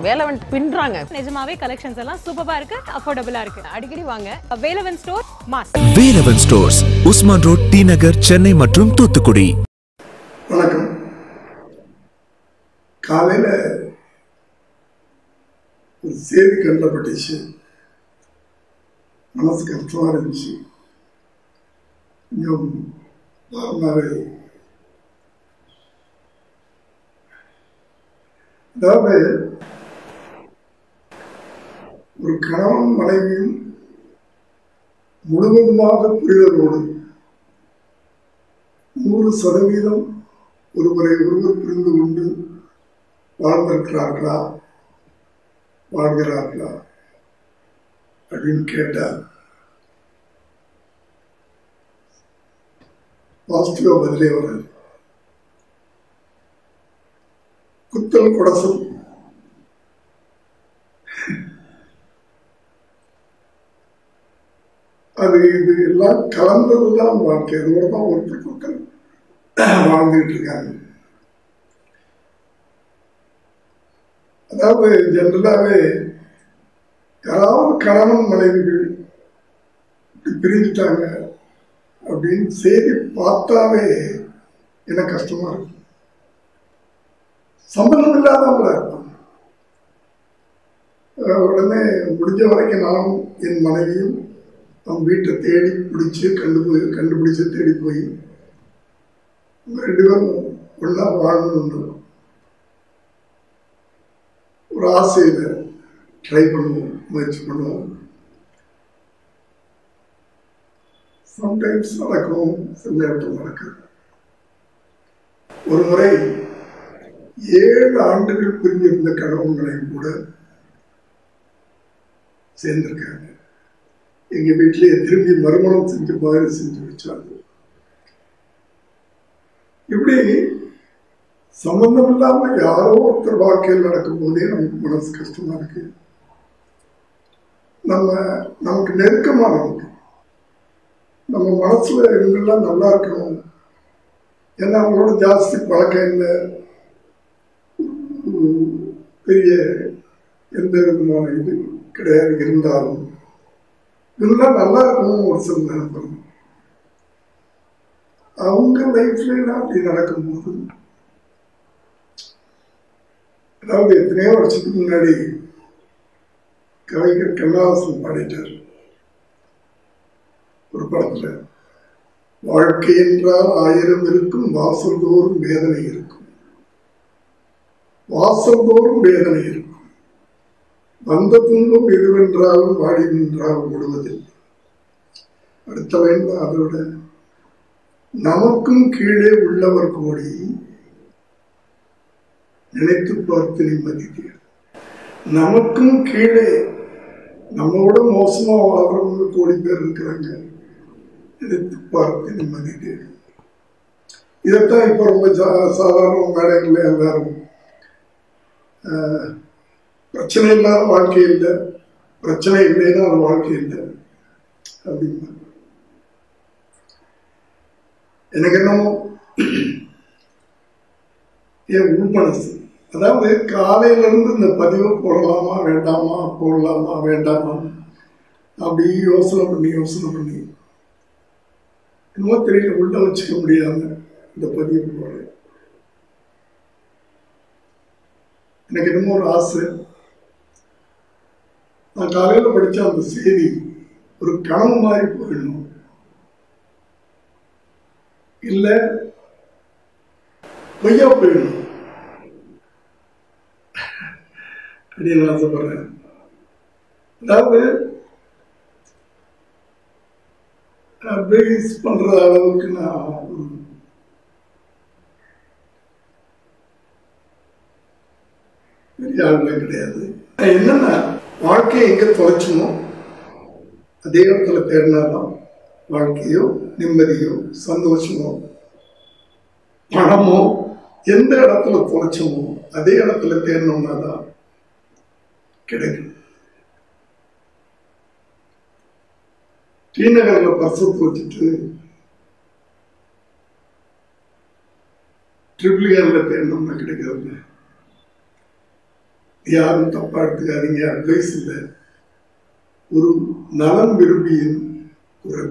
வேலவன் பின்றாங்க நிஜமாவே கலெக்ஷன்ஸ் எல்லாம் சூப்பரா இருக்கு அஃபோர்டபுளா இருக்கு அடிக்கடி வாங்க வேலவன் ஸ்டோர் மாஸ் Velavan stores Usman road T Nagar Chennai மற்றும் தூத்துக்குடி வணக்கம் காலையில் ஒரு செய்தி கண்டப்பட்டுச்சு மனசு கஷ்டமாக இருந்துச்சு கொஞ்சம் தாறுமாறு அதாவது ஒரு கணவன் மனைவியும் முழுவதுமாக புரிதலோடு நூறு சதவீதம் ஒருவரை ஒருவர் புரிந்து கொண்டு வாழ்ந்திருக்கிறார்களா வாழ்கிறார்களா அப்படின்னு கேட்டார் பாசிட்டிவா பதிலே வராது குத்தல் குடசல் அது இது எல்லாம் கலந்ததுதான் வாழ்க்கை அதோட தான் ஒருத்தருக்கு ஒருத்தர் வாழ்ந்துட்டு இருக்காங்க அதாவது ஜென்ரலாகவே யாராவது கணவன் மனைவிகள் இப்படி பிரிஞ்சுட்டாங்க அப்படின்னு செய்தி பார்த்தாவே எனக்கு கஷ்டமா இருக்கும் சம்பந்தம் இல்லாதவங்களா இருப்பாங்க அஹ் உடனே முடிஞ்ச வரைக்கும் நானும் என் மனைவியும் நம் வீட்டை தேடி பிடிச்சி கண்டுபோய் கண்டுபிடிச்சு தேடி போய் அவங்க ரெண்டு பேரும் ஒன்றா வாழணும்னு ஒரு ஆசையில் ட்ரை பண்ணுவோம் முயற்சி பண்ணுவோம் சம்டைம்ஸ் நடக்கும் சில நேரத்தில் நடக்காது ஒரு முறை ஏழு ஆண்டுகள் பிரிஞ்சிருந்த கணவன்களையும் கூட சேர்ந்திருக்காங்க எங்க வீட்டிலேயே திரும்பி மறுமணம் செஞ்சு மாதிரி செஞ்சு வச்சாங்க இப்படி சம்பந்தம் இல்லாம யாரோ ஒருத்தர் வாழ்க்கையில் நடக்கும் போதே நமக்கு மனசு கஷ்டமா இருக்கு நம்ம நமக்கு நெருக்கமானவங்க நம்ம மனசுல இவங்கெல்லாம் நல்லா இருக்கணும் ஏன்னா அவங்களோட ஜாஸ்தி பழக்கம் இல்லை உம், பெரிய எந்த விதமான இது கிடையாது இருந்தாலும் இதெல்லாம் நல்லா இருக்கணும் ஒரு சில நினைப்பாங்க அவங்க லைஃப்ல அப்படி நடக்கும்போது அதாவது எத்தனையோ வருஷத்துக்கு முன்னாடி கவிஞர் கண்ணாசன் பாடிட்டார் ஒரு படத்துல வாழ்க்கை என்றால் ஆயிரம் இருக்கும் வாசல் தோறும் வேதனை இருக்கும் வாசல் தோறும் வேதனை இருக்கும் வந்த துன்பம் எதுவென்றாலும் வாடி நின்றாலும் விடுவதில்லை அடுத்த வேண்டும் அதோட நமக்கும் கீழே உள்ளவர் கோடி நினைத்து பார்த்து நிம்மதி தேடு. நமக்கும் கீழே நம்மளோட மோசமா வாழ்றவங்க கோடி பேர் இருக்கிறாங்க நினைத்து பார்த்து நிம்மதி தேடு. இதைத்தான் இப்ப ரொம்ப சா- சாதாரண மேடைகள்ல எல்லாரும் ஆஹ், பிரச்சனை இல்லாத வாழ்க்கை இல்லை பிரச்சனை இல்லைன்னா அது வாழ்க்கை இல்லை அப்படின்னா எனக்கு என்னமோ என் உள்மனசு அதாவது காலையில இருந்து இந்த பதிவு போடலாமா வேண்டாமா போடலாமா வேண்டாமா அப்படி யோசனை பண்ணி யோசனை பண்ணி என்னமோ தெரியல உள்ள வச்சுக்க முடியாம இந்த பதிவு போடுறேன் எனக்கு என்னமோ ஒரு ஆசை நான் காலையில படிச்ச அந்த செய்தி ஒரு கனவு மாதிரி போயிடணும் இல்ல பொய்யா போயிடணும் அப்படின்னு ஆசைப்படுறேன் அதாவது அட்வைஸ் பண்ற அளவுக்கு நான் ஒரு பெரிய ஆளுநர் கிடையாது என்னன்னா வாழ்க்கையை எங்க தொலைச்சோமோ அதே இடத்துல தேடினாதான் வாழ்க்கையோ நிம்மதியோ சந்தோஷமோ பணமோ எந்த இடத்துல தொலைச்சோமோ அதே இடத்துல தேடணும்னா தான் கிடைக்கும் டி நகர்ல பர்சத்து வச்சுட்டு ட்ரிபிள் ஏர்ல தேடணும்னா கிடைக்கிறது யாரும் தப்பா எடுத்துக்காதீங்க அட்வைஸ் இல்லை ஒரு நலம் விரும்பியின் குரல்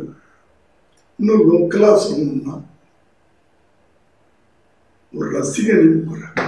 இன்னும் லோக்கலா சொல்லணும்னா ஒரு ரசிகனின் குரல்